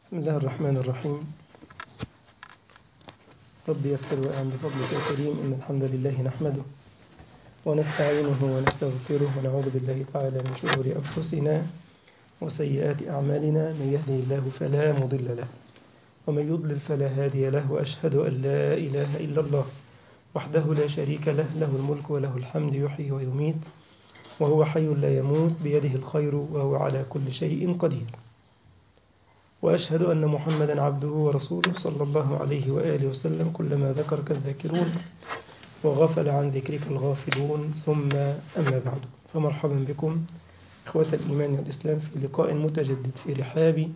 بسم الله الرحمن الرحيم رب يسر وأعن بفضلك يا كريم إن الحمد لله نحمده ونستعينه ونستغفره ونعوذ بالله تعالى من شرور أنفسنا وسيئات أعمالنا من يهده الله فلا مضل له ومن يضلل فلا هادي له وأشهد أن لا إله إلا الله وحده لا شريك له له الملك وله الحمد يحيي ويميت وهو حي لا يموت بيده الخير وهو على كل شيء قدير وأشهد أن محمدا عبده ورسوله صلى الله عليه وآله وسلم كلما ذكرك الذاكرون وغفل عن ذكرك الغافلون ثم أما بعد فمرحبا بكم إخوة الإيمان والإسلام في لقاء متجدد في رحاب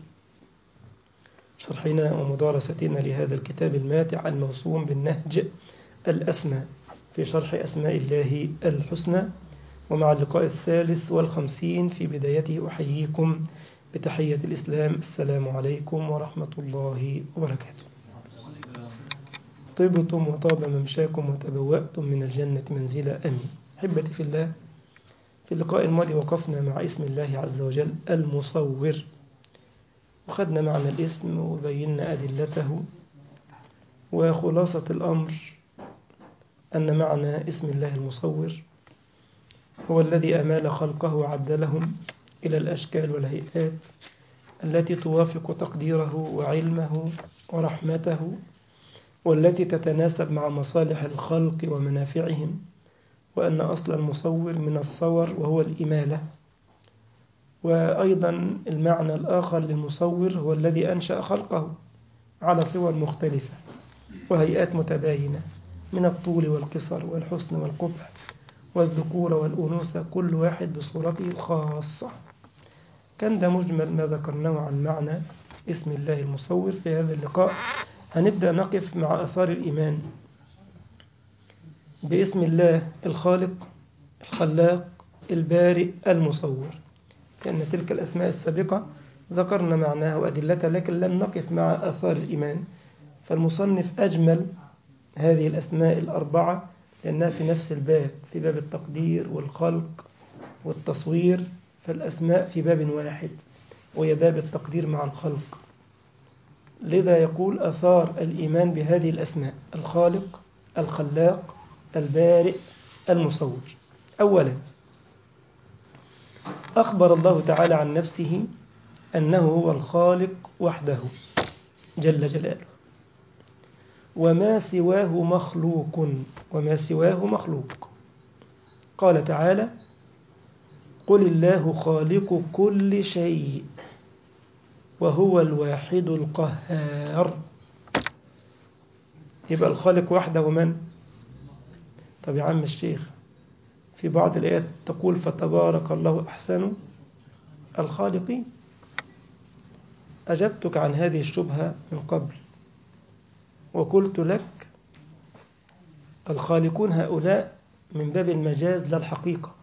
شرحنا ومدارستنا لهذا الكتاب الماتع الموسوم بالنهج الأسمى في شرح أسماء الله الحسنى ومع اللقاء الثالث والخمسين في بدايته أحييكم بتحية الإسلام السلام عليكم ورحمة الله وبركاته طبتم وطاب ممشاكم وتبوأتم من الجنة منزلا أمين أحبتي في الله في اللقاء الماضي وقفنا مع اسم الله عز وجل المصور وخدنا معنى الاسم وبينا أدلته وخلاصة الأمر أن معنى اسم الله المصور هو الذي أمال خلقه وعدلهم إلى الأشكال والهيئات التي توافق تقديره وعلمه ورحمته والتي تتناسب مع مصالح الخلق ومنافعهم وأن أصل المصور من الصور وهو الإمالة وأيضا المعنى الآخر للمصور هو الذي أنشأ خلقه على صور مختلفة وهيئات متباينة من الطول والقصر والحسن والقبح والذكور والأنوثة كل واحد بصورته الخاصة كان ده مجمل ما ذكرناه عن معنى اسم الله المصور في هذا اللقاء هنبدأ نقف مع أثار الإيمان باسم الله الخالق الخلاق البارئ المصور كأن تلك الأسماء السابقة ذكرنا معناها وأدلتها لكن لم نقف مع أثار الإيمان فالمصنف أجمل هذه الأسماء الأربعة لأنها في نفس الباب في باب التقدير والخلق والتصوير فالأسماء في باب واحد وهي باب التقدير مع الخلق لذا يقول أثار الإيمان بهذه الأسماء الخالق الخلاق البارئ المصور أولا أخبر الله تعالى عن نفسه أنه هو الخالق وحده جل جلاله وما سواه مخلوق وما سواه مخلوق قال تعالى قل الله خالق كل شيء وهو الواحد القهار يبقى الخالق وحده من طب يا عم الشيخ في بعض الآيات تقول فتبارك الله أحسن الخالقين أجبتك عن هذه الشبهة من قبل وقلت لك الخالقون هؤلاء من باب المجاز لا الحقيقة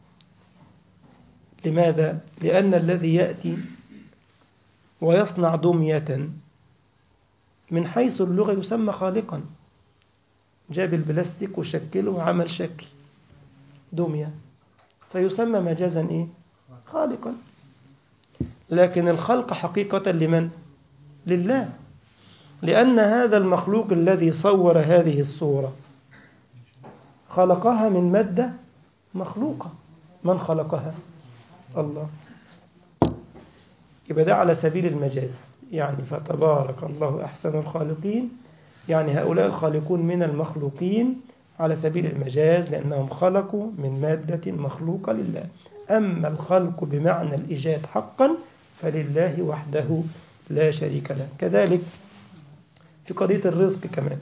لماذا؟ لأن الذي يأتي ويصنع دمية من حيث اللغة يسمى خالقا جاب البلاستيك وشكله وعمل شكل دمية فيسمى مجازا إيه؟ خالقا لكن الخلق حقيقة لمن؟ لله لأن هذا المخلوق الذي صور هذه الصورة خلقها من مادة مخلوقة من خلقها؟ الله يبقى ده على سبيل المجاز يعني فتبارك الله أحسن الخالقين يعني هؤلاء الخالقون من المخلوقين على سبيل المجاز لأنهم خلقوا من مادة مخلوقة لله أما الخلق بمعنى الإيجاد حقا فلله وحده لا شريك له كذلك في قضية الرزق كمان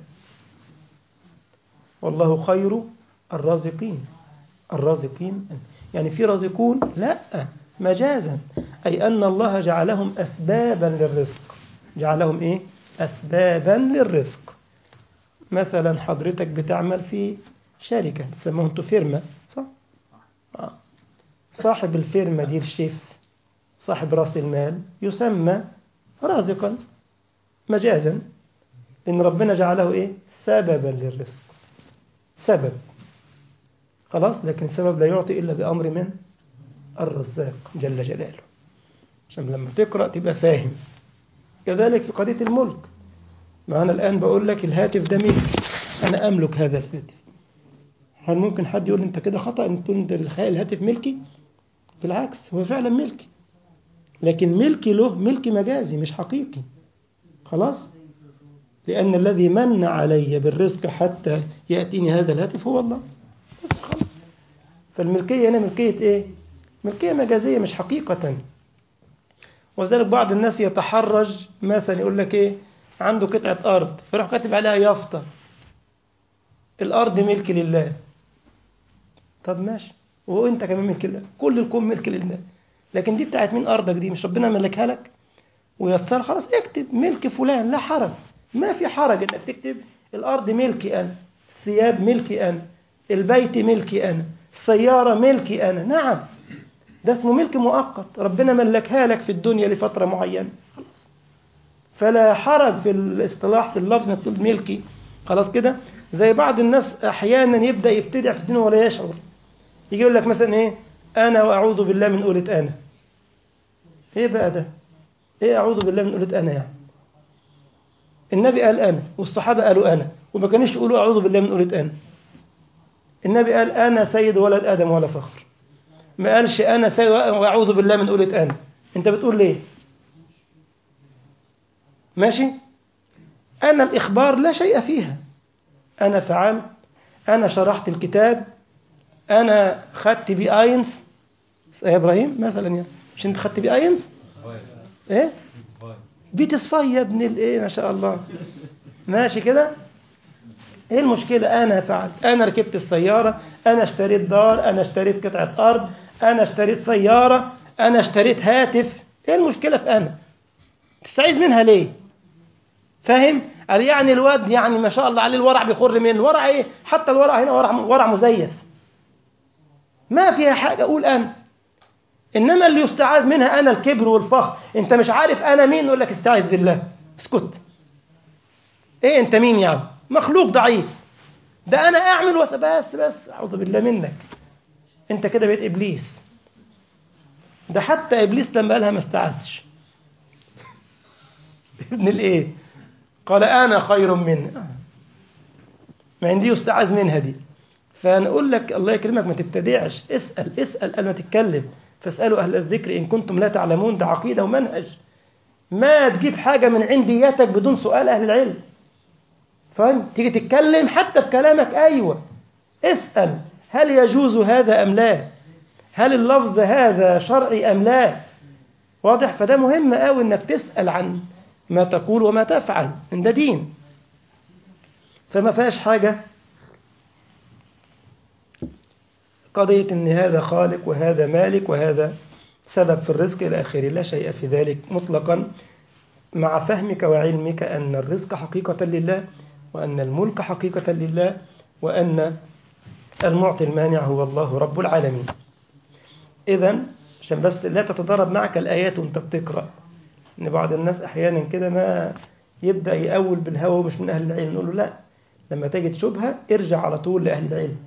والله خير الرازقين الرازقين يعني في رازقون لا مجازا أي أن الله جعلهم أسبابا للرزق جعلهم إيه أسبابا للرزق مثلا حضرتك بتعمل في شركة بتسموه انتوا فيرما صح؟ آه. صاحب الفيرما دي الشيف صاحب رأس المال يسمى رازقا مجازا إن ربنا جعله إيه سببا للرزق سبب خلاص لكن سبب لا يعطي إلا بأمر من الرزاق جل جلاله عشان لما تقرأ تبقى فاهم كذلك في قضية الملك ما أنا الآن بقول لك الهاتف ده ملك أنا أملك هذا الهاتف هل ممكن حد يقول أنت كده خطأ أن تكون الهاتف ملكي بالعكس هو فعلا ملكي لكن ملكي له ملك مجازي مش حقيقي خلاص لأن الذي من علي بالرزق حتى يأتيني هذا الهاتف هو الله بس خلاص فالملكية هنا ملكية إيه؟ ملكية مجازية مش حقيقة وذلك بعض الناس يتحرج مثلا يقول لك إيه عنده قطعة أرض فيروح كاتب عليها يافطة الأرض ملك لله طب ماشي وأنت كمان ملك لله كل الكون ملك لله لكن دي بتاعت مين أرضك دي مش ربنا ملكها لك ويسر خلاص اكتب ملك فلان لا حرج ما في حرج انك تكتب الارض ملكي انا الثياب ملكي انا البيت ملكي انا السياره ملكي انا نعم ده اسمه ملك مؤقت ربنا ملكها لك في الدنيا لفتره معينه خلاص فلا حرج في الاصطلاح في اللفظ انك تقول ملكي خلاص كده زي بعض الناس احيانا يبدا يبتدع في الدين ولا يشعر يجي يقول لك مثلا ايه انا واعوذ بالله من قولة انا ايه بقى ده ايه اعوذ بالله من قولة انا يعني النبي قال انا والصحابه قالوا انا وما كانوش يقولوا اعوذ بالله من قولة انا النبي قال انا سيد ولد ادم ولا فخر ما قالش انا سيد واعوذ بالله من قولة انا انت بتقول ليه ماشي انا الاخبار لا شيء فيها انا فعلت انا شرحت الكتاب انا خدت بي اينس يا ابراهيم مثلا يعني مش انت خدت بي اينس ايه بيتسفاي يا ابن الايه ما شاء الله ماشي كده ايه المشكلة انا فعلت انا ركبت السيارة انا اشتريت دار انا اشتريت قطعة ارض انا اشتريت سيارة انا اشتريت هاتف ايه المشكلة في انا تستعيذ منها ليه فاهم قال يعني الواد يعني ما شاء الله عليه الورع بيخر منه ورع ايه حتى الورع هنا ورع ورع مزيف ما فيها حاجة اقول انا انما اللي يستعاذ منها انا الكبر والفخر انت مش عارف انا مين يقول لك استعذ بالله اسكت ايه انت مين يعني مخلوق ضعيف ده انا اعمل وس بس بس اعوذ بالله منك انت كده بقيت ابليس ده حتى ابليس لما قالها ما استعاذش ابن الايه قال انا خير منه ما عندي يستعاذ منها دي فنقول لك الله يكرمك ما تبتدعش اسال اسال قبل ما تتكلم فاسالوا اهل الذكر ان كنتم لا تعلمون ده عقيده ومنهج ما تجيب حاجه من عندياتك بدون سؤال اهل العلم فاهم تيجي تتكلم حتى في كلامك ايوه اسال هل يجوز هذا ام لا هل اللفظ هذا شرعي ام لا واضح فده مهم قوي انك تسال عن ما تقول وما تفعل ان ده دين فما فيهاش حاجه قضية أن هذا خالق وهذا مالك وهذا سبب في الرزق إلى آخره لا شيء في ذلك مطلقا مع فهمك وعلمك أن الرزق حقيقة لله وأن الملك حقيقة لله وأن المعطي المانع هو الله رب العالمين إذا عشان بس لا تتضارب معك الآيات وأنت بتقرأ إن بعض الناس أحيانا كده ما يبدأ يأول بالهوى ومش من أهل العلم نقول له لا لما تجد شبهة ارجع على طول لأهل العلم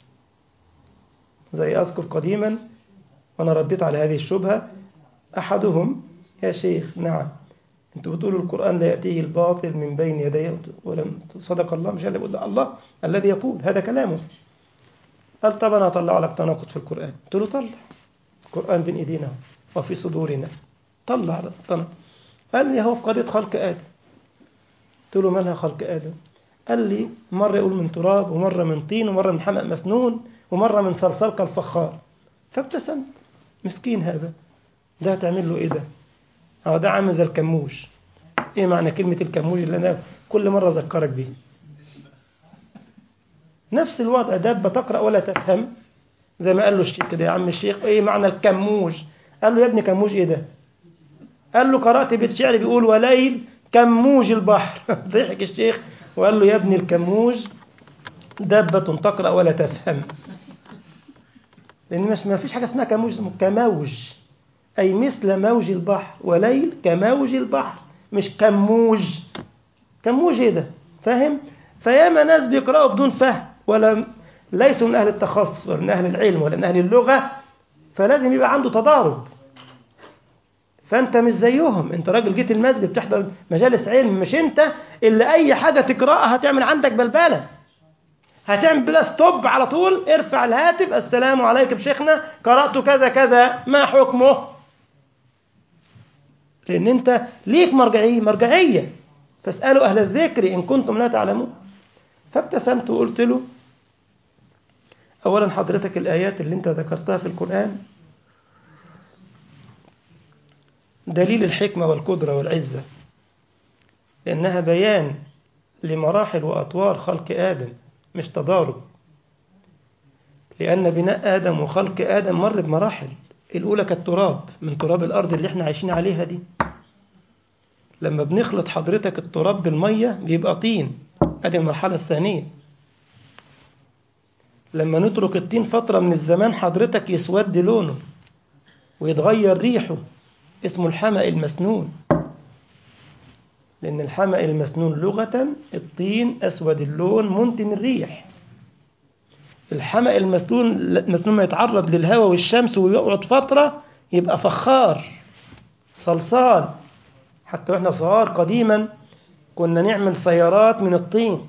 زي أذكر قديما وأنا رديت على هذه الشبهة أحدهم يا شيخ نعم أنتوا بتقولوا القرآن لا يأتيه الباطل من بين يديه ولم صدق الله مش اللي بقول الله الذي يقول هذا كلامه قال طب أنا أطلع لك تناقض في القرآن قلت له طلع القرآن بين إيدينا وفي صدورنا طلع تناقض قال لي هو في قضية خلق آدم قلت له مالها خلق آدم قال لي مرة يقول من تراب ومرة من طين ومرة من حمأ مسنون ومرة من صلصال كالفخار فابتسمت مسكين هذا ده هتعمل له ايه ده اه ده عامل زي الكموش ايه معنى كلمة الكموش اللي انا كل مرة اذكرك بيه نفس الوضع دابة تقرأ ولا تفهم زي ما قال له الشيخ كده يا عم الشيخ ايه معنى الكموش قال له يا ابني كموش ايه ده قال له قرأت بيت شعر بيقول وليل كموج البحر ضحك الشيخ وقال له يا ابني الكموج دابة تقرأ ولا تفهم لأن مش ما فيش حاجة اسمها كموج اسمه كموج أي مثل موج البحر وليل كموج البحر مش كموج كموج إيه ده فاهم فياما ناس بيقرأوا بدون فهم ولا ليسوا من أهل التخصص ولا من أهل العلم ولا من أهل اللغة فلازم يبقى عنده تضارب فانت مش زيهم انت راجل جيت المسجد بتحضر مجالس علم مش انت اللي اي حاجه تقراها هتعمل عندك بلبله هتعمل بلا ستوب على طول ارفع الهاتف السلام عليكم شيخنا قرات كذا كذا ما حكمه لان انت ليك مرجعيه مرجعيه فاسالوا اهل الذكر ان كنتم لا تعلمون فابتسمت وقلت له اولا حضرتك الايات اللي انت ذكرتها في القران دليل الحكمة والقدرة والعزة لأنها بيان لمراحل وأطوار خلق آدم مش تضارب لأن بناء آدم وخلق آدم مر بمراحل الأولى كانت تراب من تراب الأرض اللي احنا عايشين عليها دي لما بنخلط حضرتك التراب بالمية بيبقى طين ادي المرحلة الثانية لما نترك الطين فترة من الزمان حضرتك يسود لونه ويتغير ريحه اسمه الحمأ المسنون لأن الحمأ المسنون لغة الطين أسود اللون منتن الريح الحمأ المسنون المسنون ما يتعرض للهواء والشمس ويقعد فترة يبقى فخار صلصال حتى واحنا صغار قديما كنا نعمل سيارات من الطين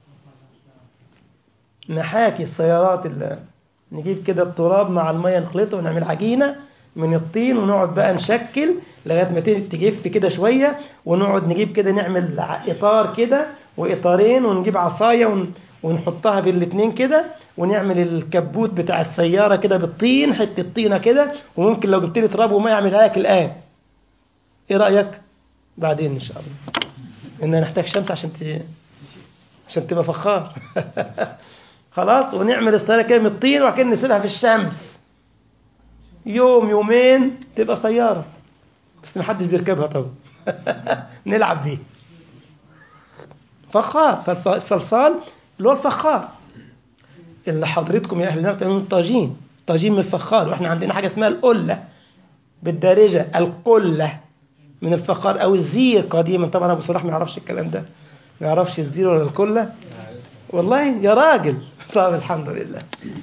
نحاكي السيارات اللي نجيب كده التراب مع المية نخلطه ونعمل عجينة من الطين ونقعد بقى نشكل لغايه ما تجف كده شويه ونقعد نجيب كده نعمل اطار كده واطارين ونجيب عصايه ون... ونحطها بالاثنين كده ونعمل الكبوت بتاع السياره كده بالطين حته طينه كده وممكن لو جبت لي تراب وما يعملها لك الان ايه رايك بعدين ان شاء الله ان نحتاج شمس عشان ت... عشان تبقى فخار خلاص ونعمل السياره كده من الطين وبعد كده نسيبها في الشمس يوم يومين تبقى سيارة بس محدش بيركبها طبعا نلعب بيه فخار فالصلصال اللي هو الفخار اللي حضرتكم يا اهل النار تعملون طاجين طاجين من الفخار واحنا عندنا حاجه اسمها القله بالدارجه القله من الفخار او الزير قديما طبعا ابو صلاح ما يعرفش الكلام ده ما يعرفش الزير ولا القله والله يا راجل طب الحمد لله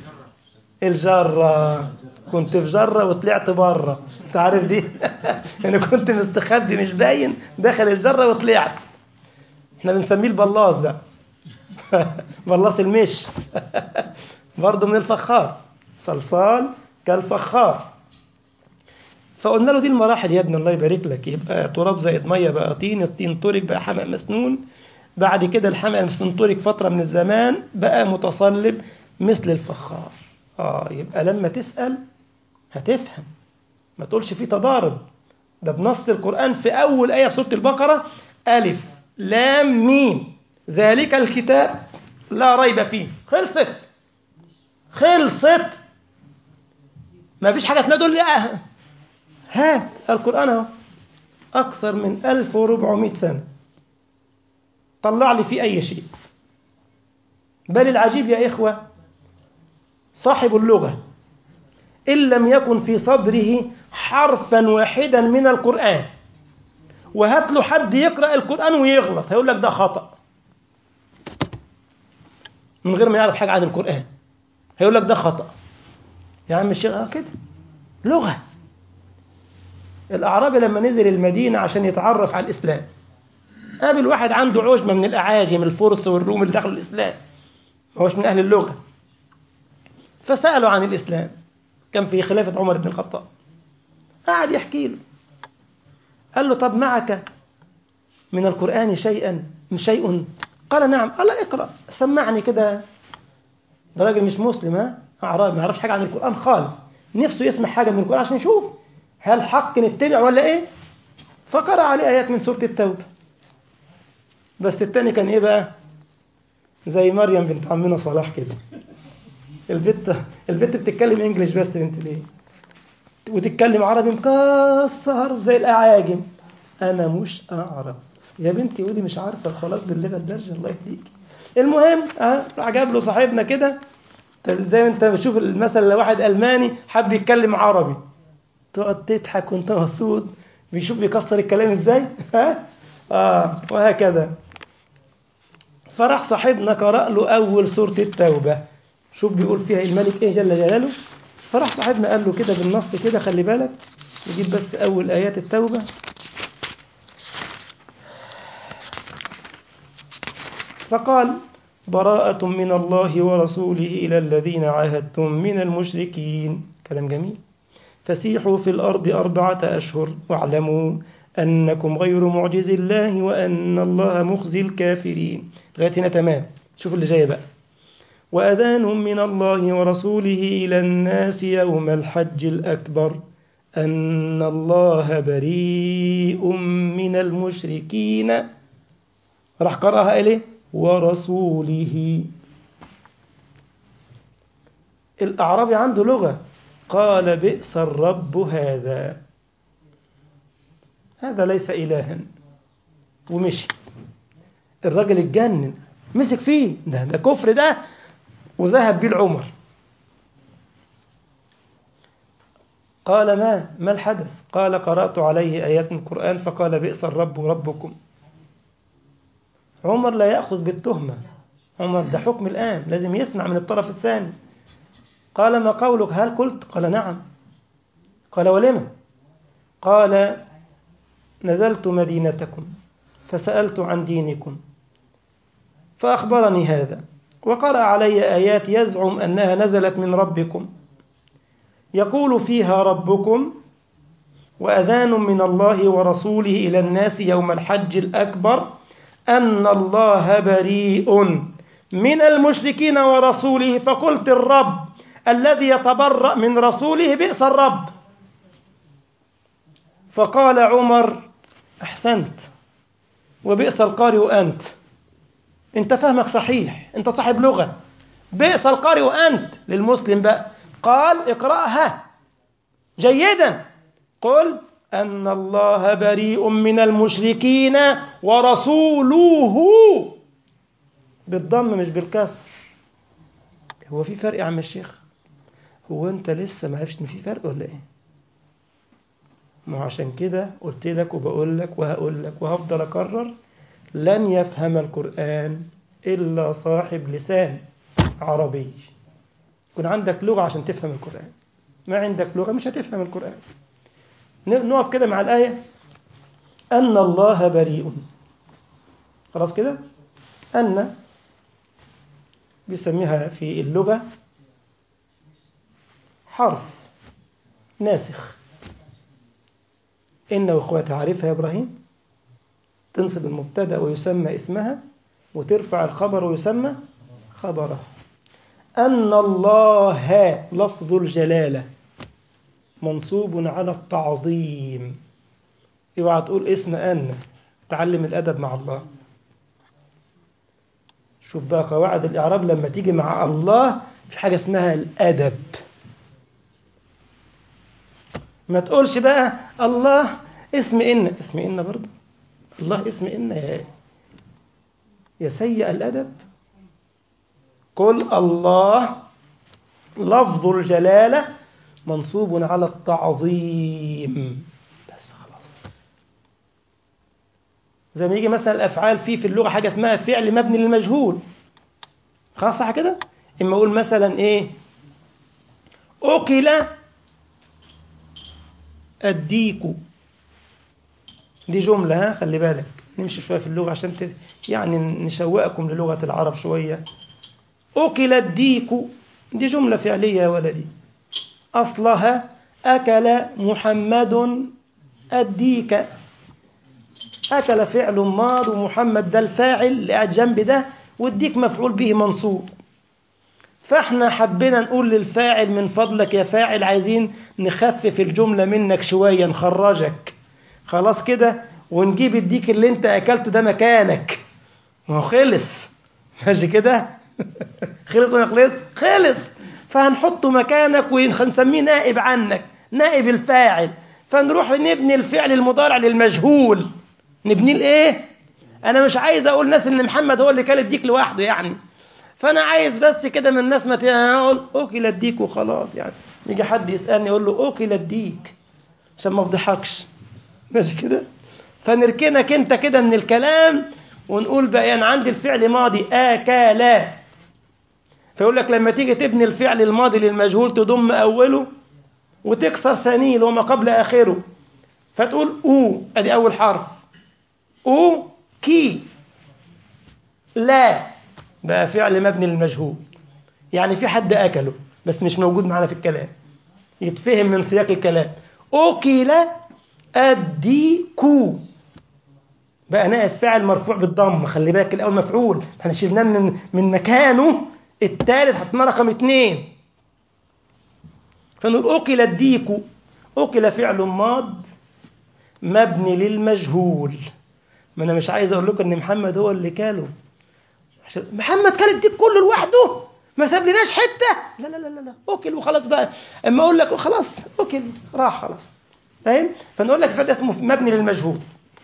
الجره كنت في جره وطلعت بره انت عارف دي انا كنت مستخبي مش باين دخل الجره وطلعت احنا بنسميه البلاص بقى بلاص المش برضه من الفخار صلصال كالفخار فقلنا له دي المراحل يا ابني الله يبارك لك يبقى تراب زائد ميه بقى طين الطين ترك بقى حمأ مسنون بعد كده الحمأ المسنون ترك فتره من الزمان بقى متصلب مثل الفخار اه يبقى لما تسأل هتفهم ما تقولش في تضارب ده بنص القرآن في أول آية في سورة البقرة ألف لام ميم ذلك الكتاب لا ريب فيه خلصت خلصت ما فيش حاجة اسمها تقول لي آه. هات القرآن اهو أكثر من 1400 سنة طلع لي فيه أي شيء بل العجيب يا إخوة صاحب اللغة إن لم يكن في صدره حرفا واحدا من القرآن وهات له حد يقرأ القرآن ويغلط هيقول لك ده خطأ من غير ما يعرف حاجة عن القرآن هيقول لك ده خطأ يا عم الشيخ اه كده لغة الأعرابي لما نزل المدينة عشان يتعرف على الإسلام قابل واحد عنده عجمة من الأعاجم الفرس والروم اللي دخلوا الإسلام ما هوش من أهل اللغة فسألوا عن الإسلام كان في خلافة عمر بن الخطاب قعد يحكي له قال له طب معك من القرآن شيئا شيء قال نعم قال اقرأ سمعني كده ده راجل مش مسلم ها أعرابي ما يعرفش حاجة عن القرآن خالص نفسه يسمع حاجة من القرآن عشان يشوف هل حق نتبع ولا ايه فقرأ عليه آيات من سورة التوبة بس التاني كان ايه بقى زي مريم بنت عمنا صلاح كده البت البت بتتكلم انجليش بس انت ليه وتتكلم عربي مكسر زي الاعاجم انا مش اعرف يا بنتي قولي مش عارفه خلاص باللغه الدارجه الله يهديك المهم اه راح جاب له صاحبنا كده زي ما انت بتشوف المثل لو واحد الماني حب يتكلم عربي تقعد تضحك وانت مبسوط بيشوف بيكسر الكلام ازاي ها اه وهكذا فراح صاحبنا قرأ له أول سورة التوبة شوف بيقول فيها الملك إيه جل جلاله فراح صاحبنا قال له كده بالنص كده خلي بالك نجيب بس أول آيات التوبة فقال براءة من الله ورسوله إلى الذين عاهدتم من المشركين كلام جميل فسيحوا في الأرض أربعة أشهر واعلموا أنكم غير معجز الله وأن الله مخزي الكافرين لغاية هنا تمام شوف اللي جاي بقى وأذان من الله ورسوله إلى الناس يوم الحج الأكبر أن الله بريء من المشركين راح قرأها إليه ورسوله الأعرابي عنده لغة قال بئس الرب هذا هذا ليس إلها ومشي الراجل اتجنن مسك فيه ده ده كفر ده وذهب بيه العمر قال ما ما الحدث قال قرأت عليه آيات من القرآن فقال بئس الرب ربكم عمر لا يأخذ بالتهمة عمر ده حكم الآن لازم يسمع من الطرف الثاني قال ما قولك هل قلت قال نعم قال ولم قال نزلت مدينتكم فسألت عن دينكم فأخبرني هذا وقرأ علي آيات يزعم أنها نزلت من ربكم يقول فيها ربكم وأذان من الله ورسوله إلى الناس يوم الحج الأكبر أن الله بريء من المشركين ورسوله فقلت الرب الذي يتبرأ من رسوله بئس الرب فقال عمر أحسنت وبئس القارئ أنت أنت فهمك صحيح أنت صاحب لغة بئس القارئ أنت للمسلم بقى قال اقرأها جيدا قل أن الله بريء من المشركين ورسوله بالضم مش بالكسر هو في فرق يا عم الشيخ هو انت لسه ما عرفتش ان في فرق ولا ايه ما عشان كده قلت لك وبقول لك وهقول لك وهفضل اكرر لن يفهم القرآن إلا صاحب لسان عربي يكون عندك لغة عشان تفهم القرآن ما عندك لغة مش هتفهم القرآن نقف كده مع الآية أن الله بريء خلاص كده أن بيسميها في اللغة حرف ناسخ إن وإخواتها عارفها يا إبراهيم تنصب المبتدأ ويسمى اسمها وترفع الخبر ويسمى خبره أن الله لفظ الجلالة منصوب على التعظيم اوعى تقول اسم أن تعلم الأدب مع الله شوف بقى قواعد الإعراب لما تيجي مع الله في حاجة اسمها الأدب ما تقولش بقى الله اسم إن اسم إن برضه الله اسم إن يا يا سيء الأدب قل الله لفظ الجلالة منصوب على التعظيم بس خلاص زي ما يجي مثلا الأفعال في في اللغة حاجة اسمها فعل مبني للمجهول خلاص صح كده إما أقول مثلا إيه أكل الديك دي جملة ها خلي بالك نمشي شوية في اللغة عشان ت... يعني نشوقكم للغة العرب شوية أكل الديك دي جملة فعلية يا ولدي أصلها أكل محمد الديك أكل فعل ماض ومحمد ده الفاعل اللي قاعد جنب ده والديك مفعول به منصوب فاحنا حبينا نقول للفاعل من فضلك يا فاعل عايزين نخفف الجملة منك شوية نخرجك خلاص كده ونجيب الديك اللي انت اكلته ده مكانك ما هو خلص ماشي كده خلص ولا خلص خلص فهنحطه مكانك ونسميه نائب عنك نائب الفاعل فنروح نبني الفعل المضارع للمجهول نبنيه لايه انا مش عايز اقول ناس ان محمد هو اللي كل الديك لوحده يعني فانا عايز بس كده من الناس ما اقول اكل الديك وخلاص يعني يجي حد يسالني يقول له اكل الديك عشان ما افضحكش ماشي كده فنركنك انت كده من الكلام ونقول بقى انا عندي الفعل ماضي اكل فيقول لك لما تيجي تبني الفعل الماضي للمجهول تضم اوله وتكسر ثانيه اللي هو ما قبل اخره فتقول او ادي اول حرف او كي لا بقى فعل مبني للمجهول يعني في حد اكله بس مش موجود معانا في الكلام يتفهم من سياق الكلام أكل الديكو بقى نائب فاعل مرفوع بالضم خلي بالك الأول مفعول احنا شلناه من من مكانه الثالث حطينا رقم اثنين فنقول أكل الديكو أكل فعل ماض مبني للمجهول ما أنا مش عايز أقول لكم إن محمد هو اللي كاله عشان محمد كان الديك كله لوحده ما سابلناش حته لا لا لا لا اكل وخلاص بقى اما اقول لك خلاص اكل راح خلاص فاهم فنقول لك فده اسمه مبني للمجهول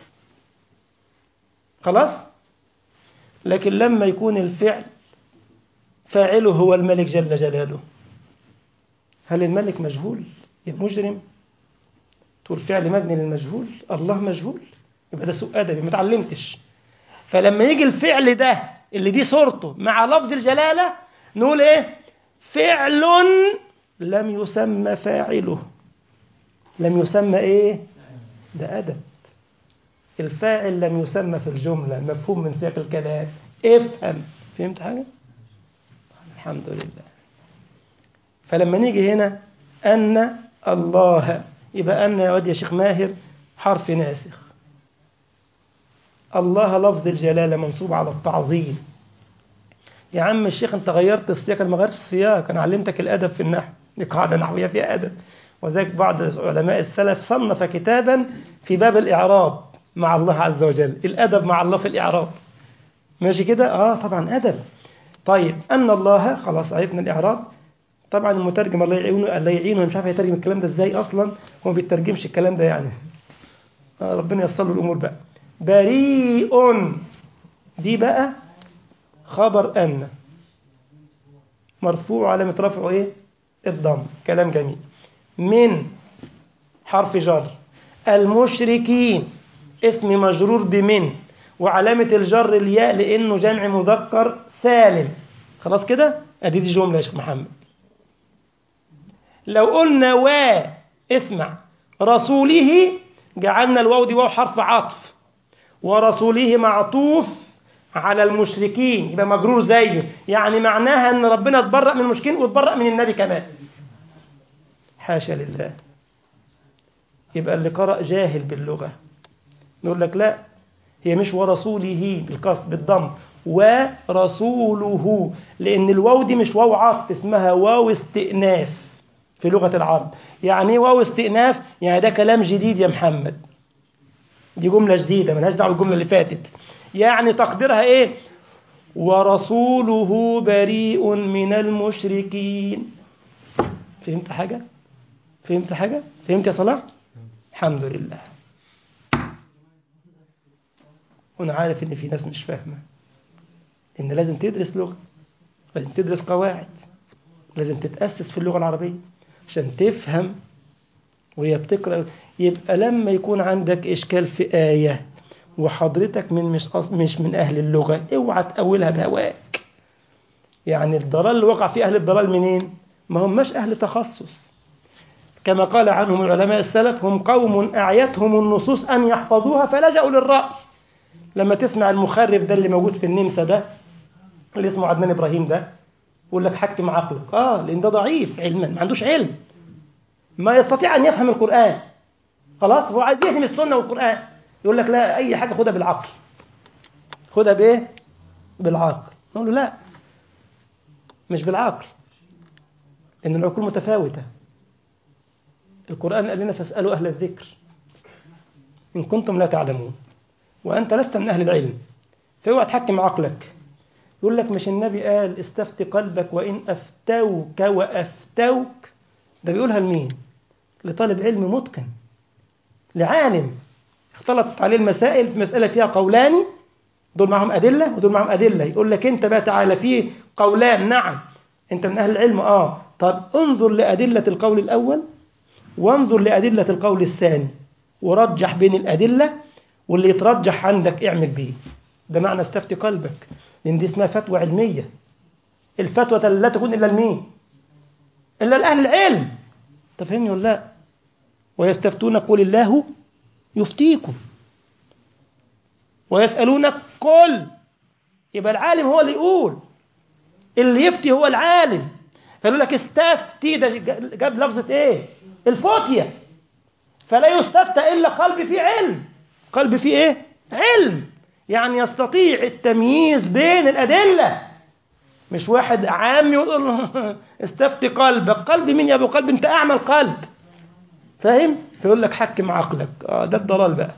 خلاص لكن لما يكون الفعل فاعله هو الملك جل جلاله هل الملك مجهول يا مجرم تقول فعل مبني للمجهول الله مجهول يبقى ده سوء ادبي ما اتعلمتش فلما يجي الفعل ده اللي دي صورته مع لفظ الجلاله نقول ايه فعل لم يسمى فاعله لم يسمى ايه ده ادب الفاعل لم يسمى في الجمله مفهوم من سياق الكلام افهم فهمت حاجه الحمد لله فلما نيجي هنا ان الله يبقى ان يا واد يا شيخ ماهر حرف ناسخ الله لفظ الجلاله منصوب على التعظيم يا عم الشيخ انت غيرت السياق انا ما غيرتش السياق انا علمتك الادب في النحو دي قاعده نحويه فيها ادب وذلك بعض علماء السلف صنف كتابا في باب الاعراب مع الله عز وجل الادب مع الله في الاعراب ماشي كده اه طبعا ادب طيب ان الله خلاص عرفنا الاعراب طبعا المترجم الله يعينه الله يعينه مش عارف هيترجم الكلام ده ازاي اصلا هو ما بيترجمش الكلام ده يعني آه ربنا ييسر له الامور بقى بريء دي بقى خبر أن مرفوع علامة رفعه إيه؟ الضم كلام جميل من حرف جر المشركين اسم مجرور بمن وعلامة الجر الياء لأنه جمع مذكر سالم خلاص كده؟ أدي دي جملة يا شيخ محمد لو قلنا و اسمع رسوله جعلنا الواو دي واو حرف عطف ورسوله معطوف على المشركين يبقى مجرور زيه يعني معناها ان ربنا اتبرأ من المشركين واتبرأ من النبي كمان حاشا لله يبقى اللي قرأ جاهل باللغة نقول لك لا هي مش ورسوله بالقصد بالضم ورسوله لأن الواو دي مش واو عطف اسمها واو استئناف في لغة العرب يعني ايه واو استئناف يعني ده كلام جديد يا محمد دي جملة جديدة ملهاش دعوة بالجملة اللي فاتت يعني تقديرها ايه ورسوله بريء من المشركين فهمت حاجة فهمت حاجة فهمت يا صلاح الحمد لله وانا عارف ان في ناس مش فاهمة ان لازم تدرس لغة لازم تدرس قواعد لازم تتأسس في اللغة العربية عشان تفهم وهي بتقرأ يبقى لما يكون عندك إشكال في آية وحضرتك من مش أص... مش من أهل اللغة اوعى تأولها بهواك يعني الضلال اللي وقع فيه أهل الضلال منين؟ ما هماش أهل تخصص كما قال عنهم العلماء السلف هم قوم أعيتهم النصوص أن يحفظوها فلجأوا للرأي لما تسمع المخرف ده اللي موجود في النمسا ده اللي اسمه عدنان إبراهيم ده يقول لك حكم عقلك اه لأن ده ضعيف علما ما عندوش علم ما يستطيع أن يفهم القرآن خلاص هو عايز يفهم السنة والقرآن يقول لك لا أي حاجة خدها بالعقل خدها بإيه؟ بالعقل نقول له لا مش بالعقل إن العقول متفاوتة القرآن قال لنا فاسألوا أهل الذكر إن كنتم لا تعلمون وأنت لست من أهل العلم فاوعى تحكم عقلك يقول لك مش النبي قال استفت قلبك وإن أفتوك وأفتوك ده بيقولها لمين؟ لطالب علم متقن لعالم اختلطت عليه المسائل في مسألة فيها قولان دول معهم أدلة ودول معهم أدلة يقول لك أنت بقى تعالى فيه قولان نعم أنت من أهل العلم آه طب انظر لأدلة القول الأول وانظر لأدلة القول الثاني ورجح بين الأدلة واللي يترجح عندك اعمل بيه ده معنى استفتي قلبك لأن دي اسمها فتوى علمية الفتوى لا تكون إلا لمين إلا لأهل العلم تفهمني ولا لا ويستفتونك قل الله يفتيكم ويسألونك قل يبقى العالم هو اللي يقول اللي يفتي هو العالم فيقول لك استفتي ده جاب لفظة ايه الفتية فلا يستفتى إلا قلب فيه علم قلب فيه ايه علم يعني يستطيع التمييز بين الأدلة مش واحد عام يقول له استفتي قلبك قلب مين يا ابو قلب انت اعمى القلب فاهم فيقول لك حكم عقلك اه ده الضلال بقى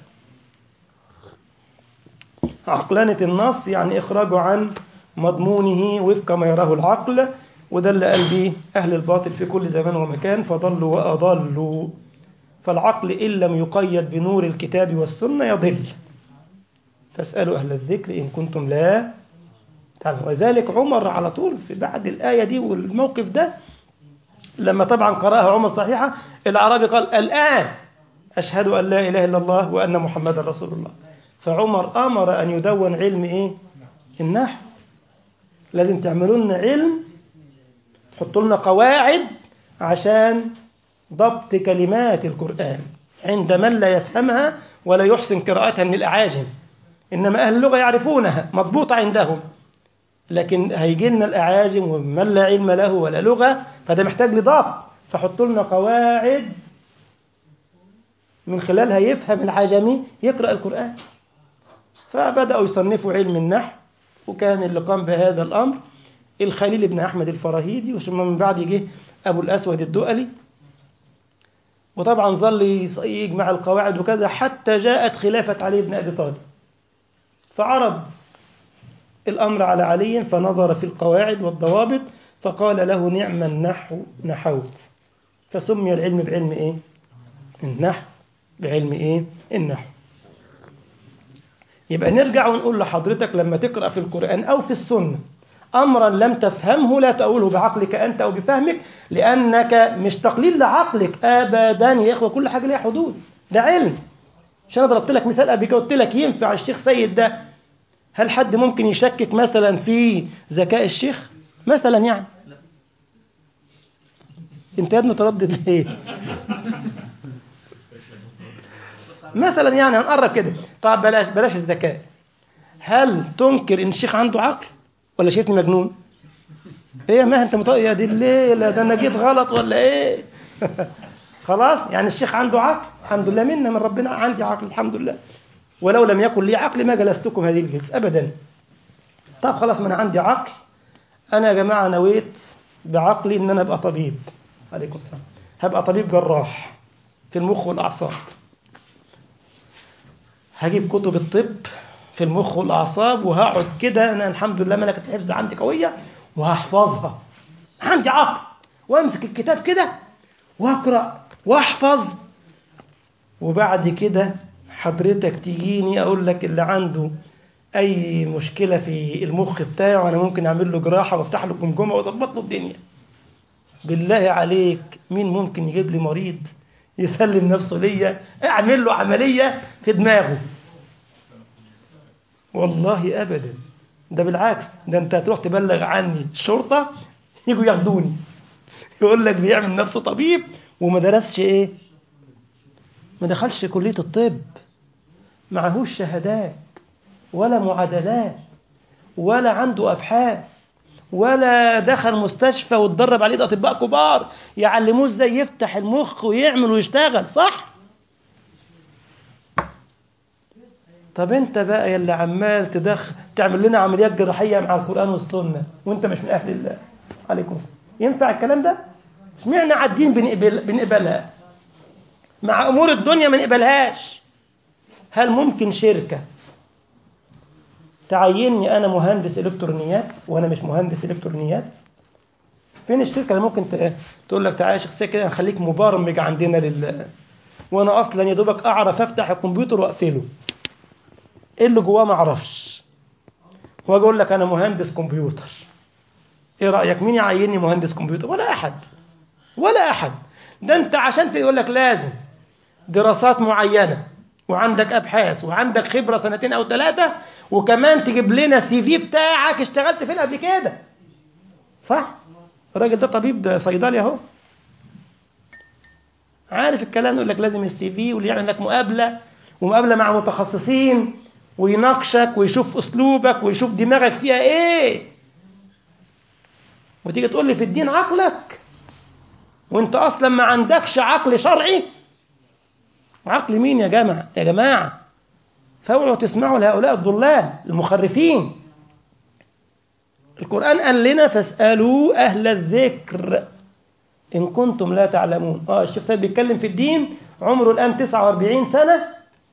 عقلانة النص يعني إخراجه عن مضمونه وفق ما يراه العقل وده اللي قال به أهل الباطل في كل زمان ومكان فضلوا وأضلوا فالعقل إن لم يقيد بنور الكتاب والسنة يضل فاسألوا أهل الذكر إن كنتم لا تعلمون وذلك عمر على طول في بعد الآية دي والموقف ده لما طبعا قرأها عمر صحيحة الأعرابي قال الآن أشهد أن لا إله إلا الله وأن محمدا رسول الله فعمر أمر أن يدون علم إيه النحو لازم تعملوا لنا علم تحطوا لنا قواعد عشان ضبط كلمات القرآن عند من لا يفهمها ولا يحسن قراءتها من الأعاجم إنما أهل اللغة يعرفونها مضبوطة عندهم لكن هيجي لنا الأعاجم ومن لا علم له ولا لغة فده محتاج لضبط فحطوا لنا قواعد من خلالها يفهم العجمي يقرأ القرآن فبدأوا يصنفوا علم النحو وكان اللي قام بهذا الأمر الخليل بن أحمد الفراهيدي وثم من بعد جه أبو الأسود الدؤلي وطبعا ظل يجمع القواعد وكذا حتى جاءت خلافة علي بن أبي طالب فعرض الأمر على علي فنظر في القواعد والضوابط فقال له نعم النحو نحوت فسمي العلم بعلم إيه؟ النحو بعلم إيه؟ النحو يبقى نرجع ونقول لحضرتك لما تقرأ في القرآن أو في السنة أمرا لم تفهمه لا تقوله بعقلك أنت أو بفهمك لأنك مش تقليل لعقلك أبدا يا إخوة كل حاجة ليها حدود ده علم مش أنا ضربت لك مثال قبل كده قلت لك ينفع الشيخ سيد ده هل حد ممكن يشكك مثلا في ذكاء الشيخ مثلا يعني انت يا ابني متردد ليه مثلا يعني هنقرب كده طب بلاش بلاش الذكاء هل تنكر ان الشيخ عنده عقل ولا شايفني مجنون ايه ما انت مط... يا دي الليله ده انا جيت غلط ولا ايه خلاص يعني الشيخ عنده عقل الحمد لله منا من ربنا عندي عقل الحمد لله ولو لم يكن لي عقل ما جلستكم هذه الجلسه ابدا طب خلاص ما انا عندي عقل انا يا جماعه نويت بعقلي ان انا ابقى طبيب عليكم السلام هبقى طبيب جراح في المخ والاعصاب هجيب كتب الطب في المخ والاعصاب وهقعد كده انا الحمد لله ملكه الحفظ عندي قويه وهحفظها عندي عقل وامسك الكتاب كده واقرا واحفظ وبعد كده حضرتك تجيني اقول لك اللي عنده اي مشكله في المخ بتاعه انا ممكن اعمل له جراحه وافتح له جمجمه واظبط له الدنيا بالله عليك مين ممكن يجيب لي مريض يسلم نفسه ليا اعمل له عمليه في دماغه والله ابدا ده بالعكس ده انت هتروح تبلغ عني الشرطه يجوا ياخدوني يقول لك بيعمل نفسه طبيب وما درسش ايه ما دخلش كليه الطب معهوش شهادات ولا معادلات ولا عنده ابحاث ولا دخل مستشفى واتدرب عليه اطباء كبار يعلموه ازاي يفتح المخ ويعمل ويشتغل صح طب انت بقى يا اللي عمال تدخل تعمل لنا عمليات جراحيه مع القران والسنه وانت مش من اهل الله عليكم السلام ينفع الكلام ده اشمعنى على الدين بنقبل بنقبلها مع امور الدنيا ما نقبلهاش هل ممكن شركه تعيني انا مهندس الكترونيات وانا مش مهندس الكترونيات فين الشركه اللي ممكن تقول لك تعالى يا شخصيه كده نخليك مبرمج عندنا لل وانا اصلا يا دوبك اعرف افتح الكمبيوتر واقفله ايه اللي جواه ما اعرفش واجي اقول لك انا مهندس كمبيوتر ايه رايك مين يعيني مهندس كمبيوتر ولا احد ولا احد ده انت عشان تقول لك لازم دراسات معينه وعندك ابحاث وعندك خبره سنتين او ثلاثه وكمان تجيب لنا السي في بتاعك اشتغلت فين قبل كده صح الراجل ده طبيب ده صيدلي اهو عارف الكلام يقول لك لازم السي في واللي يعمل لك مقابله ومقابله مع متخصصين ويناقشك ويشوف اسلوبك ويشوف دماغك فيها ايه وتيجي تقول لي في الدين عقلك وانت اصلا ما عندكش عقل شرعي عقل مين يا جماعه يا جماعه فاوعوا تسمعوا لهؤلاء الضلال المخرفين القرآن قال لنا فاسألوا أهل الذكر إن كنتم لا تعلمون آه الشيخ سيد بيتكلم في الدين عمره الآن 49 سنة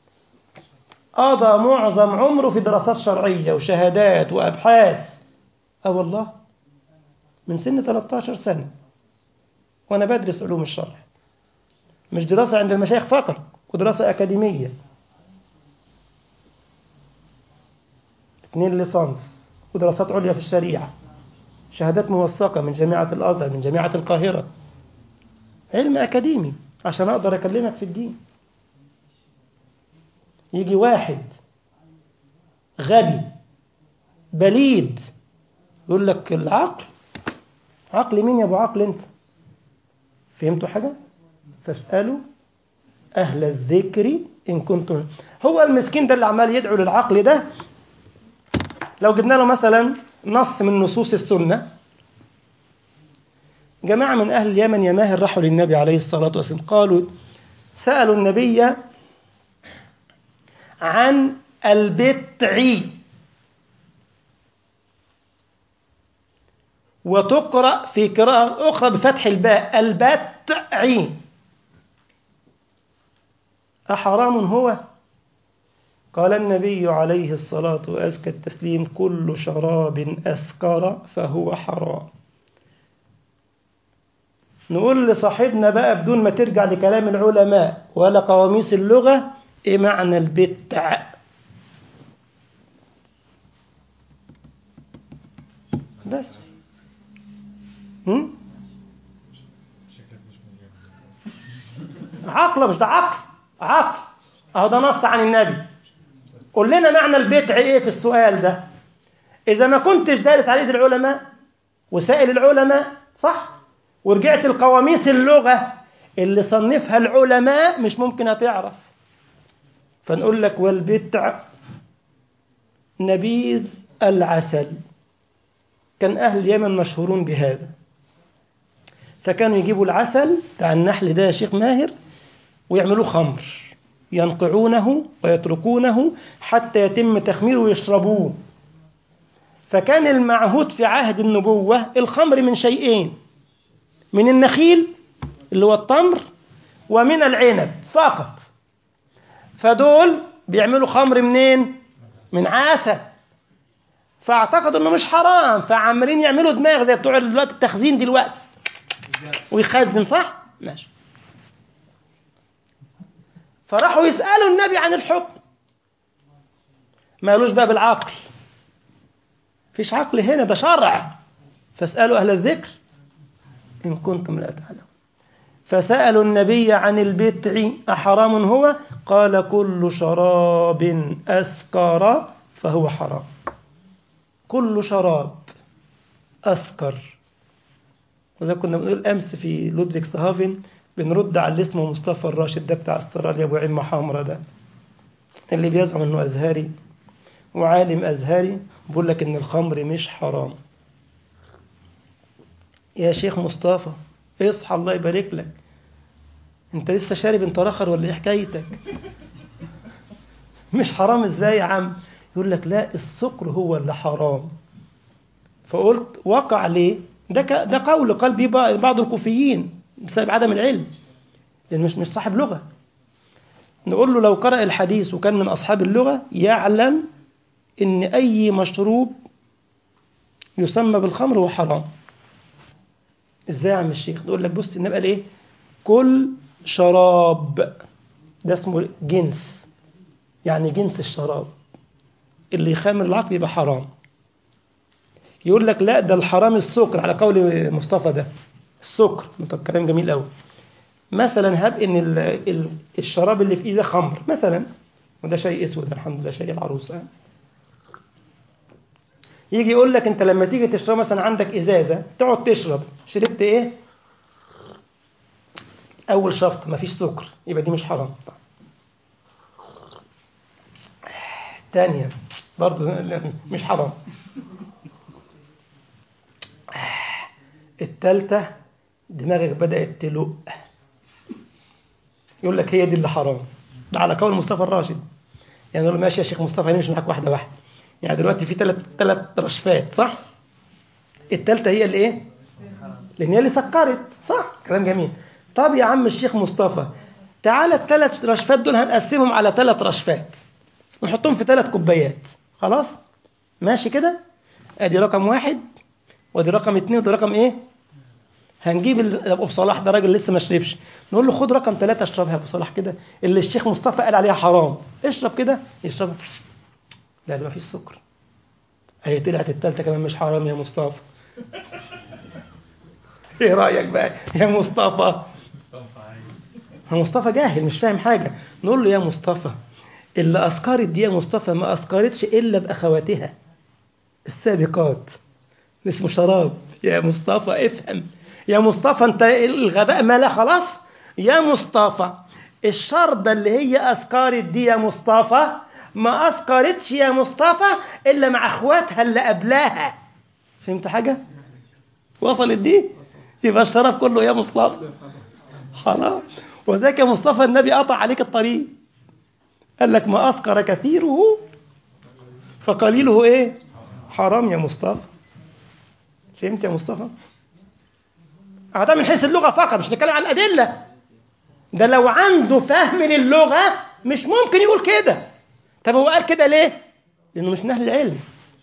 قضى معظم عمره في دراسات شرعية وشهادات وأبحاث آه والله من سن 13 سنة وأنا بدرس علوم الشرع مش دراسة عند المشايخ فقط ودراسة أكاديمية اثنين ليسانس ودراسات عليا في الشريعة شهادات موثقة من جامعة الأزهر من جامعة القاهرة علم أكاديمي عشان أقدر أكلمك في الدين يجي واحد غبي بليد يقول لك العقل عقل مين يا ابو عقل انت فهمتوا حاجه فاسالوا اهل الذكر ان كنتم هو المسكين ده اللي عمال يدعو للعقل ده لو جبنا له مثلا نص من نصوص السنه جماعه من اهل اليمن يا ماهر راحوا للنبي عليه الصلاه والسلام قالوا سالوا النبي عن البتع وتقرأ في قراءة أخرى بفتح الباء البتع أحرام هو؟ قال النبي عليه الصلاة وأزكى التسليم كل شراب أسكر فهو حرام نقول لصاحبنا بقى بدون ما ترجع لكلام العلماء ولا قواميس اللغة إيه معنى البتع بس هم؟ عقل مش ده عقل عقل اهو ده نص عن النبي قول لنا معنى البتع ايه في السؤال ده اذا ما كنتش دارس عليه العلماء وسائل العلماء صح ورجعت القواميس اللغة اللي صنفها العلماء مش ممكن هتعرف فنقول لك والبتع نبيذ العسل كان أهل اليمن مشهورون بهذا فكانوا يجيبوا العسل بتاع النحل ده يا شيخ ماهر ويعملوه خمر ينقعونه ويتركونه حتى يتم تخميره ويشربوه فكان المعهود في عهد النبوة الخمر من شيئين من النخيل اللي هو التمر ومن العنب فقط فدول بيعملوا خمر منين من عسل فاعتقدوا انه مش حرام فعمالين يعملوا دماغ زي بتوع دلوقتي التخزين دلوقتي ويخزن صح ماشي فراحوا يسالوا النبي عن الحكم ما قالوش بقى بالعقل فيش عقل هنا ده شرع فاسالوا اهل الذكر ان كنتم لا تعلمون فسالوا النبي عن البتع احرام هو قال كل شراب اسكر فهو حرام كل شراب أسكر وزي كنا بنقول أمس في لودفيك سهافن بنرد على اللي اسمه مصطفى الراشد ده بتاع استراليا أبو عمة حمرا ده اللي بيزعم إنه أزهري وعالم أزهري بيقول لك إن الخمر مش حرام يا شيخ مصطفى اصحى الله يبارك لك انت لسه شارب انت رخر ولا ايه حكايتك مش حرام ازاي يا عم يقول لك لا السكر هو اللي حرام فقلت وقع ليه ده ك... ده قول قال به بعض الكوفيين بسبب عدم العلم لان مش مش صاحب لغه نقول له لو قرأ الحديث وكان من اصحاب اللغه يعلم ان اي مشروب يسمى بالخمر هو حرام ازاي يا عم الشيخ نقول لك بص النبي قال ايه كل شراب ده اسمه جنس يعني جنس الشراب اللي يخامر العقل يبقى حرام يقول لك لا ده الحرام السكر على قول مصطفى ده السكر كلام جميل قوي مثلا هب ان ال ال الشراب اللي في ايده خمر مثلا وده شيء اسود الحمد لله شيء العروسه يجي يقول لك انت لما تيجي تشرب مثلا عندك ازازه تقعد تشرب شربت ايه أول شرط مفيش سكر يبقى دي مش حرام تانية برضو مش حرام التالتة دماغك بدأت تلق يقول لك هي دي اللي حرام ده على قول مصطفى الراشد يعني يقول له ماشي يا شيخ مصطفى هنمشي معاك واحدة واحدة يعني دلوقتي في ثلاث ثلاث رشفات صح؟ التالتة هي اللي ايه؟ لأن هي اللي سكرت صح؟ كلام جميل طب يا عم الشيخ مصطفى تعالى الثلاث رشفات دول هنقسمهم على ثلاث رشفات ونحطهم في ثلاث كوبايات خلاص؟ ماشي كده؟ ادي رقم واحد وادي رقم اثنين ودي رقم ايه؟ هنجيب ابو صلاح ده راجل لسه ما شربش نقول له خد رقم ثلاثة اشربها يا ابو صلاح كده اللي الشيخ مصطفى قال عليها حرام اشرب كده يشرب لا ده ما فيش سكر هي طلعت الثالثة كمان مش حرام يا مصطفى ايه رأيك بقى يا مصطفى هو مصطفى جاهل مش فاهم حاجة نقول له يا مصطفى اللي أسكرت دي يا مصطفى ما أسكرتش إلا بأخواتها السابقات اسمه شراب يا مصطفى افهم يا مصطفى انت الغباء ما لا خلاص يا مصطفى الشربة اللي هي أسكرت دي يا مصطفى ما أسكرتش يا مصطفى إلا مع أخواتها اللي قبلها فهمت حاجة؟ وصلت دي؟ يبقى الشرف كله يا مصطفى حرام وذاك يا مصطفى النبي قطع عليك الطريق قال لك ما أسكر كثيره فقليله إيه؟ حرام يا مصطفى فهمت يا مصطفى؟ هذا من حيث اللغة فقط مش نتكلم عن الأدلة ده لو عنده فهم للغة مش ممكن يقول كده طب هو قال كده ليه؟ لأنه مش من أهل العلم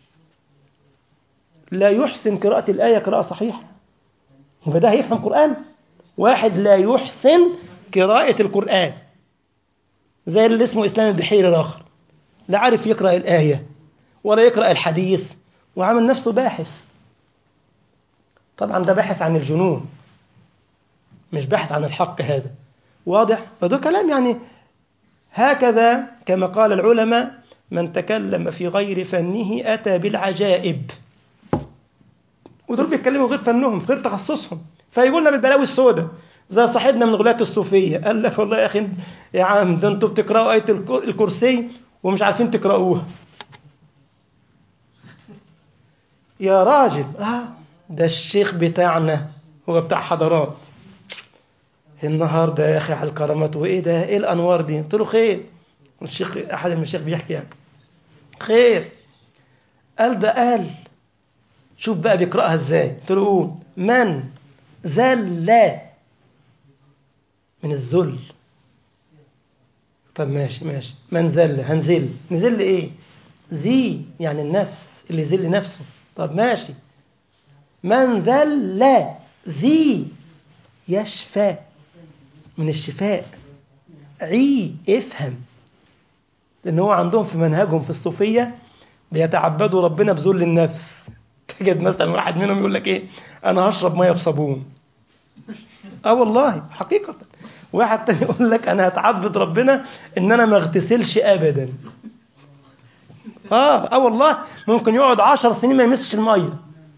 لا يحسن قراءة الآية قراءة صحيحة يبقى ده هيفهم قرآن واحد لا يحسن قراءة القرآن زي اللي اسمه إسلام البحيري الآخر لا عارف يقرأ الآية ولا يقرأ الحديث وعامل نفسه باحث طبعا ده باحث عن الجنون مش باحث عن الحق هذا واضح فده كلام يعني هكذا كما قال العلماء من تكلم في غير فنه أتى بالعجائب ودول بيتكلموا غير فنهم غير تخصصهم فيقولنا بالبلاوي السوداء زي صاحبنا من غلاة الصوفية قال لك والله يا أخي يا عم ده أنتوا بتقرأوا آية الكرسي ومش عارفين تقرأوها يا راجل آه ده الشيخ بتاعنا هو بتاع حضارات النهارده يا اخي على الكرامات وايه ده ايه الانوار دي قلت له خير الشيخ احد المشايخ بيحكي يعني خير قال ده قال شوف بقى بيقراها ازاي قلت له قول من زل من الذل طب ماشي ماشي من زل هنزل نزل ايه زي يعني النفس اللي يذل نفسه طب ماشي من ذل ذي يشفى من الشفاء عي افهم لأن هو عندهم في منهجهم في الصوفية بيتعبدوا ربنا بذل النفس تجد مثلا واحد منهم يقول لك ايه انا هشرب ميه بصابون اه والله حقيقة واحد تاني يقول لك انا هتعبد ربنا ان انا ما اغتسلش ابدا اه اه والله ممكن يقعد عشر سنين ما يمسش الميه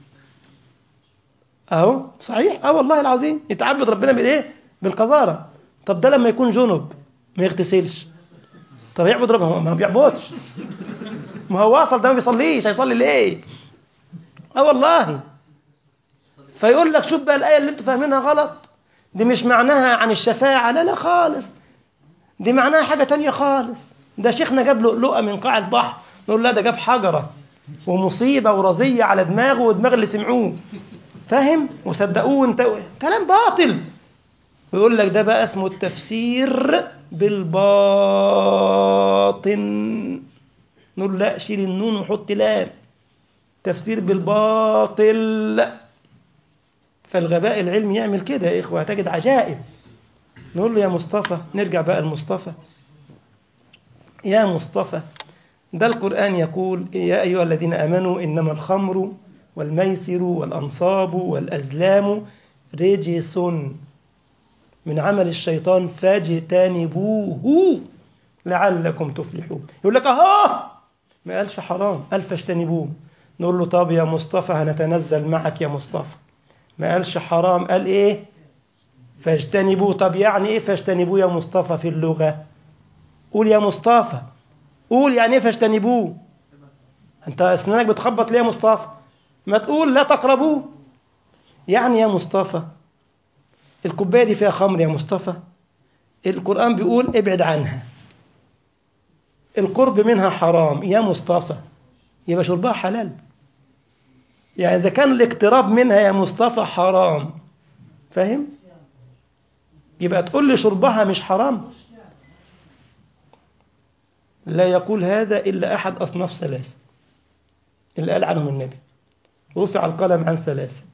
اهو صحيح اه والله العظيم يتعبد ربنا بالايه بالقذاره طب ده لما يكون جنب ما يغتسلش طب يعبد ربنا ما بيعبدش ما هو وصل ده ما بيصليش هيصلي ليه اه والله فيقول لك شوف بقى الايه اللي انتوا فاهمينها غلط دي مش معناها عن الشفاعه لا لا خالص دي معناها حاجه تانية خالص ده شيخنا جاب لؤلؤه من قاع البحر نقول لا ده جاب حجره ومصيبه ورزيه على دماغه ودماغ اللي سمعوه فاهم وصدقوه انت كلام باطل ويقول لك ده بقى اسمه التفسير بالباطن نقول لا شيل النون وحط لام تفسير بالباطل فالغباء العلمي يعمل كده يا إخوة تجد عجائب نقول له يا مصطفى نرجع بقى لمصطفى يا مصطفى ده القرآن يقول يا أيها الذين آمنوا إنما الخمر والميسر والأنصاب والأزلام رجس من عمل الشيطان فاجتنبوه لعلكم تفلحون يقول لك أهو ما قالش حرام قال فاجتنبوه نقول له طب يا مصطفى هنتنزل معك يا مصطفى ما قالش حرام قال ايه فاجتنبوا طب يعني ايه فاجتنبوا يا مصطفى في اللغة قول يا مصطفى قول يعني ايه فاجتنبوه انت اسنانك بتخبط ليه يا مصطفى ما تقول لا تقربوه يعني يا مصطفى الكوبايه دي فيها خمر يا مصطفى القرآن بيقول ابعد عنها القرب منها حرام يا مصطفى يبقى شربها حلال يعني إذا كان الاقتراب منها يا مصطفى حرام فاهم؟ يبقى تقول لي شربها مش حرام لا يقول هذا إلا أحد أصناف ثلاثة اللي قال عنهم النبي رفع القلم عن ثلاثة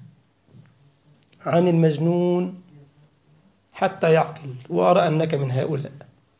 عن المجنون حتى يعقل وأرى أنك من هؤلاء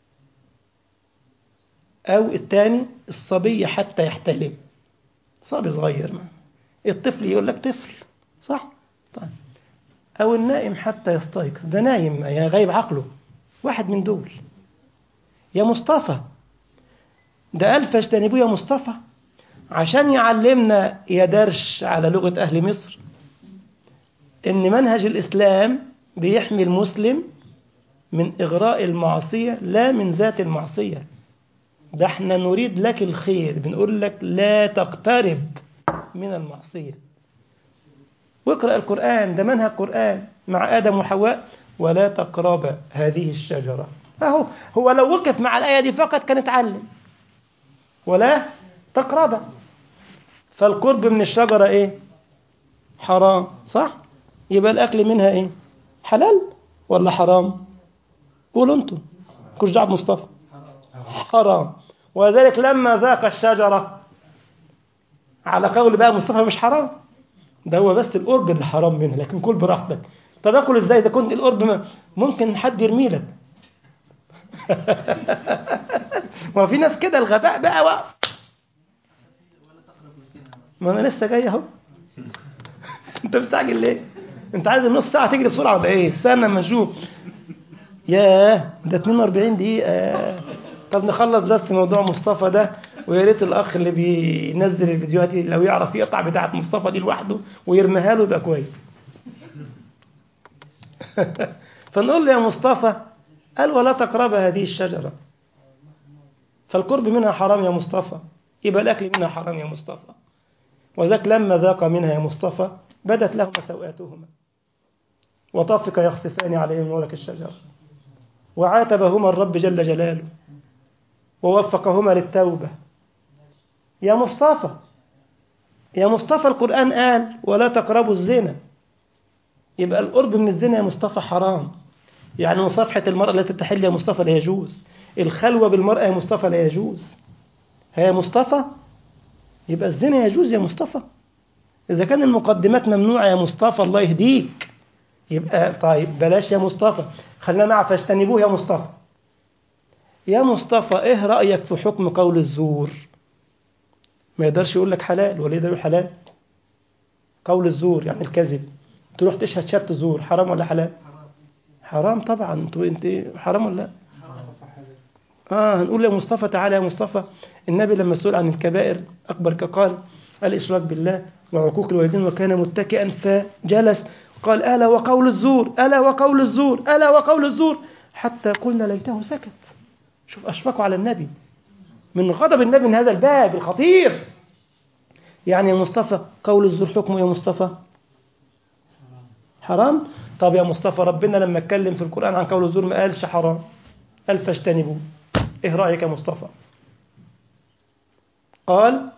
أو الثاني الصبي حتى يحتلم صبي صغير ما. الطفل يقول لك طفل صح طيب. أو النائم حتى يستيقظ ده نايم يعني غايب عقله واحد من دول يا مصطفى ده قال فاجتنبوه يا مصطفى عشان يعلمنا يا درش على لغة أهل مصر إن منهج الإسلام بيحمي المسلم من إغراء المعصية لا من ذات المعصية ده احنا نريد لك الخير بنقول لك لا تقترب من المعصية واقرأ القرآن ده منهج قرآن مع آدم وحواء ولا تقرب هذه الشجرة أهو هو لو وقف مع الآية دي فقط كان اتعلم ولا تقرب فالقرب من الشجرة إيه حرام صح يبقى الأكل منها إيه حلال ولا حرام قولوا انتم كوش دعوة مصطفى حرام وذلك لما ذاق الشجرة على قول بقى مصطفى مش حرام ده هو بس القرب اللي حرام منه لكن كل براحتك طب اكل ازاي اذا كنت القرب ما ممكن حد يرمي لك ما في ناس كده الغباء بقى و... ما انا لسه جاي اهو انت مستعجل ليه انت عايز النص ساعه تجري بسرعه ولا ايه استنى اما نشوف ياه ده 42 دقيقه طب نخلص بس موضوع مصطفى ده ويا ريت الاخ اللي بينزل الفيديوهات دي لو يعرف يقطع بتاعه مصطفى دي لوحده ويرميها له يبقى كويس فنقول له يا مصطفى قال ولا تقرب هذه الشجره فالقرب منها حرام يا مصطفى يبقى الاكل منها حرام يا مصطفى وذاك لما ذاق منها يا مصطفى بدت لهما سوآتهما وطفق يخصفان عليهم ورق الشجر وعاتبهما الرب جل جلاله ووفقهما للتوبة يا مصطفى يا مصطفى القرآن قال ولا تقربوا الزنا يبقى القرب من الزنا يا مصطفى حرام يعني مصافحة المرأة التي تحل يا مصطفى لا يجوز الخلوة بالمرأة يا مصطفى لا يجوز هي مصطفى يبقى الزنا يجوز يا مصطفى إذا كان المقدمات ممنوعة يا مصطفى الله يهديك يبقى طيب بلاش يا مصطفى خلينا مع فاجتنبوه يا مصطفى يا مصطفى ايه رأيك في حكم قول الزور ما يقدرش يقول لك حلال ولا يقدر يقول حلال قول الزور يعني الكذب تروح تشهد شهادة زور حرام ولا حلال حرام طبعا انتوا انت حرام ولا لا اه هنقول يا مصطفى تعالى يا مصطفى النبي لما سئل عن الكبائر اكبر قال الاشراك بالله وعقوق الوالدين وكان متكئا فجلس قال الا وقول الزور الا وقول الزور الا وقول الزور حتى قلنا ليته سكت شوف اشفقوا على النبي من غضب النبي من هذا الباب الخطير يعني يا مصطفى قول الزور حكمه يا مصطفى حرام طب يا مصطفى ربنا لما اتكلم في القرآن عن قول الزور ما قالش حرام قال فاجتنبوا ايه رأيك يا مصطفى قال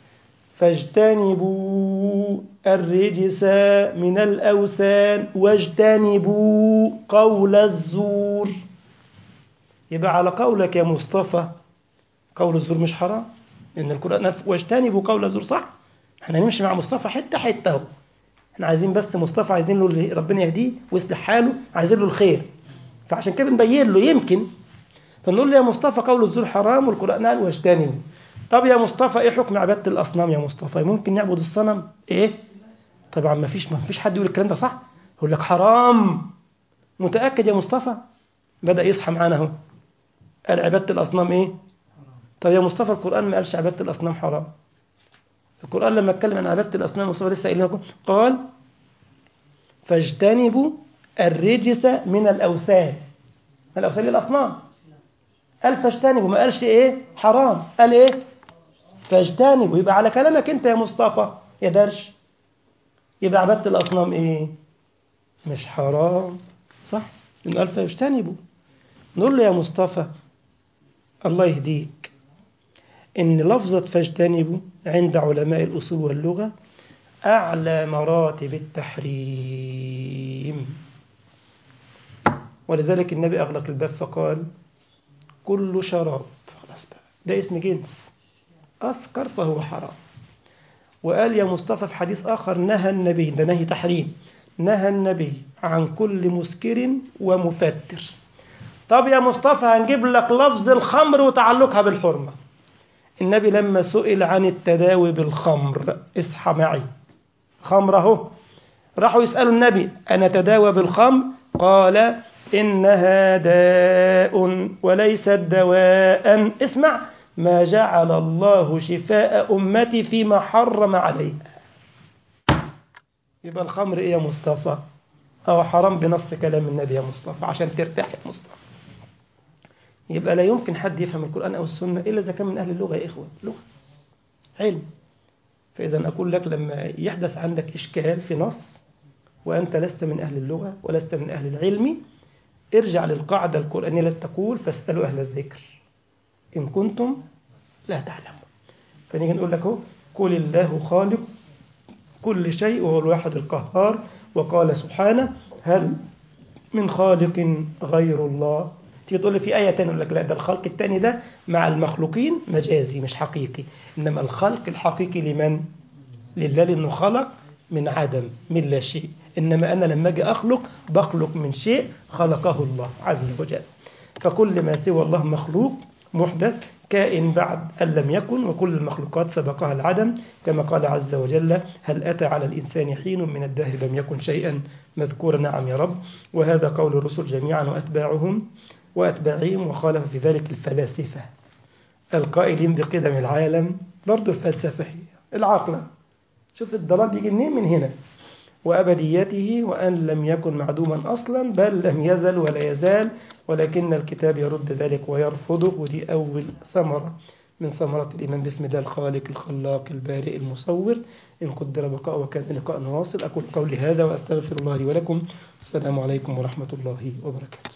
فاجتنبوا الرجس من الأوثان واجتنبوا قول الزور يبقى على قولك يا مصطفى قول الزور مش حرام لأن القرآن واجتنبوا قول الزور صح احنا نمشي مع مصطفى حتة حتة اهو احنا عايزين بس مصطفى عايزين له اللي ربنا يهديه ويصلح حاله عايزين له الخير فعشان كده بنبين له يمكن فنقول له يا مصطفى قول الزور حرام والقرآن قال واجتنبوا طب يا مصطفى ايه حكم عبادة الأصنام يا مصطفى ممكن نعبد الصنم ايه طبعا ما فيش ما فيش حد يقول الكلام ده صح يقول لك حرام متأكد يا مصطفى بدأ يصحى معانا اهو قال عبادة الأصنام ايه طب يا مصطفى القرآن ما قالش عبادة الأصنام حرام القرآن لما اتكلم عن عبادة الأصنام مصطفى لسه قايل لكم قال فاجتنبوا الرجس من الأوثان الأوثان الأصنام قال فاجتنبوا ما قالش إيه حرام قال إيه فاجتنبوا يبقى على كلامك أنت يا مصطفى يا درش يبقى عبادة الأصنام إيه مش حرام صح لأنه قال فاجتنبوا نقول له يا مصطفى الله يهديك إن لفظة فاجتنبوا عند علماء الأصول واللغة أعلى مراتب التحريم ولذلك النبي أغلق الباب فقال كل شراب خلاص بقى ده اسم جنس أسكر فهو حرام وقال يا مصطفى في حديث آخر نهى النبي ده نهي تحريم نهى النبي عن كل مسكر ومفتر طب يا مصطفى هنجيب لك لفظ الخمر وتعلقها بالحرمة النبي لما سئل عن التداوي بالخمر اصحى معي خمر اهو راحوا يسألوا النبي أنا تداوى بالخمر قال إنها داء وليست دواء اسمع ما جعل الله شفاء أمتي فيما حرم عليها يبقى الخمر إيه يا مصطفى أو حرام بنص كلام النبي يا مصطفى عشان ترتاح يا مصطفى يبقى لا يمكن حد يفهم القرآن أو السنة إلا إذا كان من أهل اللغة يا إخوة لغة علم فإذا أقول لك لما يحدث عندك إشكال في نص وأنت لست من أهل اللغة ولست من أهل العلم ارجع للقاعدة القرآنية التي تقول فاسألوا أهل الذكر إن كنتم لا تعلمون فنيجي نقول لك هو قل الله خالق كل شيء وهو الواحد القهار وقال سبحانه هل من خالق غير الله تيجي تقول لي في آية تانية يقول لك لا ده الخلق التاني ده مع المخلوقين مجازي مش حقيقي إنما الخلق الحقيقي لمن؟ لله لأنه خلق من عدم من لا شيء إنما أنا لما أجي أخلق بخلق من شيء خلقه الله عز وجل فكل ما سوى الله مخلوق محدث كائن بعد أن لم يكن وكل المخلوقات سبقها العدم كما قال عز وجل هل أتى على الإنسان حين من الدهر لم يكن شيئا مذكورا نعم يا رب وهذا قول الرسل جميعا وأتباعهم وأتباعهم وخالف في ذلك الفلاسفة القائلين بقدم العالم برضو الفلسفة هي العقل شوف الضلال بيجي منين من هنا وأبديته وأن لم يكن معدوما أصلا بل لم يزل ولا يزال ولكن الكتاب يرد ذلك ويرفضه ودي أول ثمرة من ثمرات الإيمان باسم الله الخالق الخلاق البارئ المصور إن قدر بقاء وكان لقاء واصل أقول قولي هذا وأستغفر الله لي ولكم السلام عليكم ورحمة الله وبركاته